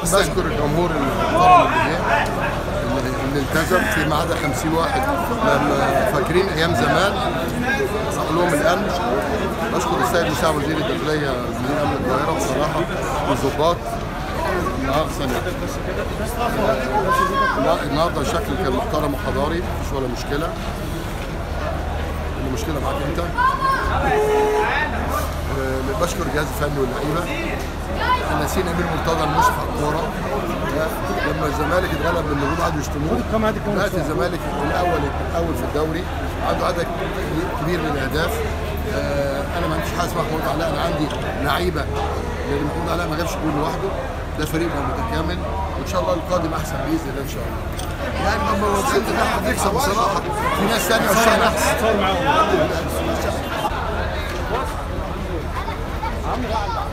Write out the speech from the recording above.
بشكر الجمهور المحترم اللي جه اللي اللي التزم في ما عدا 50 واحد لما فاكرين ايام زمان صح لهم الامن بشكر السيد مساعد وزير الداخليه مدير امن القاهره بصراحه والظباط النهارده ثانيه لا، النهارده الشكل كان محترم وحضاري مفيش ولا مشكله المشكله معاك انت آه، بشكر الجهاز الفني واللعيبه احنا ناسيين امير مرتضى المشرف على الكوره آه، لما الزمالك اتغلب بالنجوم قعدوا يشتموه دلوقتي الزمالك الاول الاول في الدوري عنده عدد كبير من الاهداف آه، انا ما عنديش حاجه اسمها محمود علاء انا عندي لعيبه لان محمود علاء ما جابش جول لوحده ده فريقنا متكامل وان شاء الله القادم احسن باذن الله ان شاء الله يعني لما وصلت ده هتكسب بصراحه في ناس ثانيه وشان احسن